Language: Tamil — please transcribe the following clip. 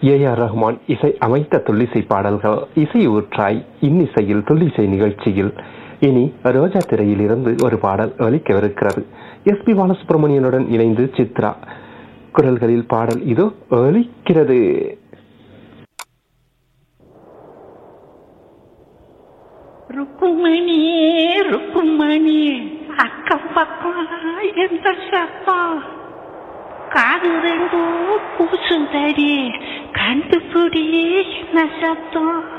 ஏ ஆர் ரஹ்மான் இசை அமைத்த துள்ளிசை பாடல்கள் இசை ஊற்றாய் இன்னிசையில் துள்ளிசை நிகழ்ச்சியில் இனி ரோஜா திரையில் இருந்து ஒரு பாடல் ஒலிக்கவிருக்கிறது எஸ் பி பாலசுப்ரமணியனுடன் இணைந்து சித்ரா குரல்களில் பாடல் இதோ ஒலிக்கிறது ருக்குமணி ருக்குமணி அக்கம் பக்கம் எந்த சத்தம் காது ரெண்டும் கூசும் தடி கண்டுபிடி என்ன சத்தம்